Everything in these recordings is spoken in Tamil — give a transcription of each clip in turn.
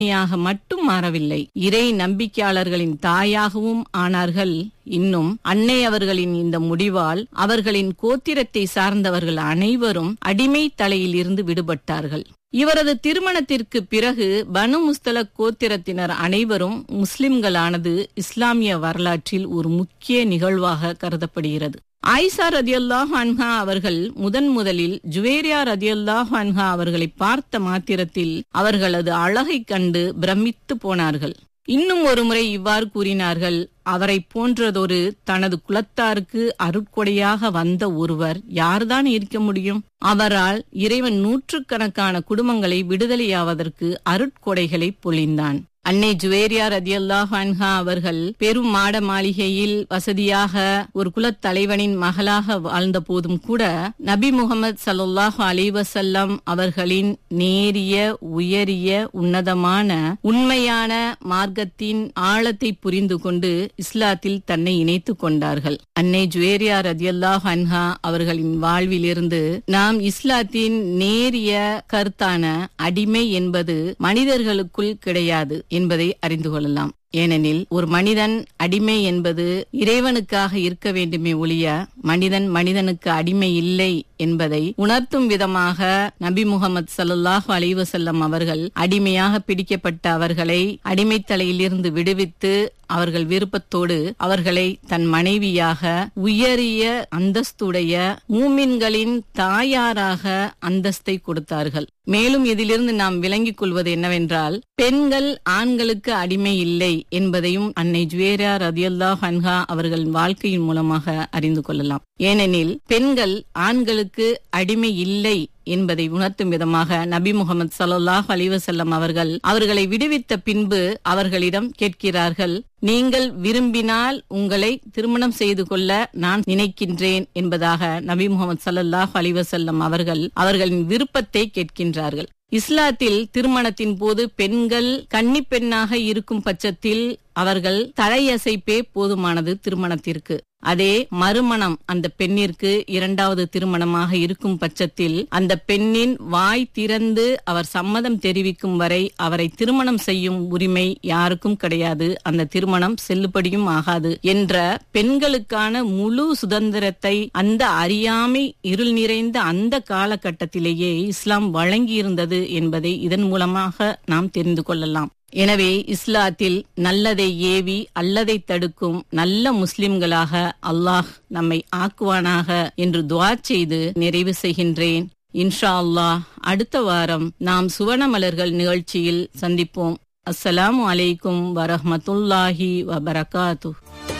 யாக மட்டும் மாறவில்லை இறை நம்பிக்கையாளர்களின் தாயாகவும் ஆனார்கள் இன்னும் அன்னை அவர்களின் இந்த முடிவால் அவர்களின் கோத்திரத்தை சார்ந்தவர்கள் அனைவரும் அடிமை தலையில் இருந்து விடுபட்டார்கள் இவரது திருமணத்திற்கு பிறகு பனு முஸ்தலக் கோத்திரத்தினர் அனைவரும் முஸ்லிம்களானது இஸ்லாமிய வரலாற்றில் ஒரு முக்கிய நிகழ்வாக கருதப்படுகிறது ஆயிஷா ரதியல்லாஹ் அன்ஹா அவர்கள் முதன் முதலில் ஜுவேரியா ரதியல்லாஹ் அன்ஹா அவர்களை பார்த்த மாத்திரத்தில் அவர்களது அழகைக் கண்டு பிரமித்து போனார்கள் இன்னும் ஒரு முறை இவ்வாறு கூறினார்கள் அவரை போன்றதொரு தனது குலத்தாருக்கு அருட்கொடையாக வந்த ஒருவர் யார்தான் இருக்க முடியும் அவரால் இறைவன் நூற்றுக்கணக்கான குடும்பங்களை விடுதலையாவதற்கு அருட்கொடைகளை பொழிந்தான் அன்னை ஜுவேரியா ரதியல்லாஹ் அன்ஹா அவர்கள் பெரும் மாட மாளிகையில் வசதியாக ஒரு குலத்தலைவனின் மகளாக வாழ்ந்த போதும் கூட நபி முகமது சல்லாஹ் அலிவசல்லம் அவர்களின் நேரிய உயரிய உன்னதமான உண்மையான மார்க்கத்தின் ஆழத்தை புரிந்து கொண்டு இஸ்லாத்தில் தன்னை இணைத்துக் கொண்டார்கள் அன்னை ஜுவேரியா ரதியல்லாஹ் அன்ஹா அவர்களின் வாழ்விலிருந்து நாம் இஸ்லாத்தின் நேரிய கருத்தான அடிமை என்பது மனிதர்களுக்குள் கிடையாது என்பதை அறிந்து கொள்ளலாம் ஏனெனில் ஒரு மனிதன் அடிமை என்பது இறைவனுக்காக இருக்க வேண்டுமே ஒழிய மனிதன் மனிதனுக்கு அடிமை இல்லை என்பதை உணர்த்தும் விதமாக நபி முகமது சல்லாஹூ அலைவசல்லம் அவர்கள் அடிமையாக பிடிக்கப்பட்ட அவர்களை அடிமைத்தலையிலிருந்து விடுவித்து அவர்கள் விருப்பத்தோடு அவர்களை தன் மனைவியாக உயரிய அந்தஸ்துடைய மூமின்களின் தாயாராக அந்தஸ்தை கொடுத்தார்கள் மேலும் இதிலிருந்து நாம் விளங்கிக் கொள்வது என்னவென்றால் பெண்கள் ஆண்களுக்கு அடிமை இல்லை என்பதையும் அன்னை ஜுவேரா ரதியல்லா ஹன்ஹா அவர்களின் வாழ்க்கையின் மூலமாக அறிந்து கொள்ளலாம் ஏனெனில் பெண்கள் ஆண்களுக்கு அடிமை இல்லை என்பதை உணர்த்தும் விதமாக நபி முகமது சல்லாஹ் அலிவசல்லம் அவர்கள் அவர்களை விடுவித்த பின்பு அவர்களிடம் கேட்கிறார்கள் நீங்கள் விரும்பினால் உங்களை திருமணம் செய்து கொள்ள நான் நினைக்கின்றேன் என்பதாக நபி முகமது சல்லாஹ் அலிவசல்லம் அவர்கள் அவர்களின் விருப்பத்தை கேட்கின்றார்கள் இஸ்லாத்தில் திருமணத்தின் போது பெண்கள் கன்னி பெண்ணாக இருக்கும் பட்சத்தில் அவர்கள் தலையசைப்பே போதுமானது திருமணத்திற்கு அதே மறுமணம் அந்த பெண்ணிற்கு இரண்டாவது திருமணமாக இருக்கும் பட்சத்தில் அந்த பெண்ணின் வாய் திறந்து அவர் சம்மதம் தெரிவிக்கும் வரை அவரை திருமணம் செய்யும் உரிமை யாருக்கும் கிடையாது அந்த திருமணம் செல்லுபடியும் ஆகாது என்ற பெண்களுக்கான முழு சுதந்திரத்தை அந்த அறியாமை இருள் நிறைந்த அந்த காலகட்டத்திலேயே இஸ்லாம் வழங்கியிருந்தது என்பதை இதன் மூலமாக நாம் தெரிந்து கொள்ளலாம் எனவே இஸ்லாத்தில் நல்லதை ஏவி அல்லதை தடுக்கும் நல்ல முஸ்லிம்களாக அல்லாஹ் நம்மை ஆக்குவானாக என்று துவா செய்து நிறைவு செய்கின்றேன் இன்ஷா அல்லாஹ் அடுத்த வாரம் நாம் சுவனமலர்கள் நிகழ்ச்சியில் சந்திப்போம் அஸ்ஸலாமு அலைக்கும் வரஹமத்துல்லாஹி வபரகாத்து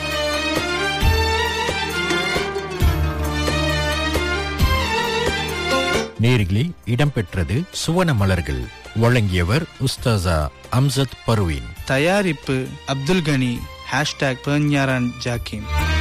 நேரில் இடம்பெற்றது சுவன மலர்கள் வழங்கியவர் உஸ்தாசா அம்சத் பர்வீன் தயாரிப்பு அப்துல் கனி ஹேஷ்டாக் பேஞ்ஞாரான் ஜாக்கிம்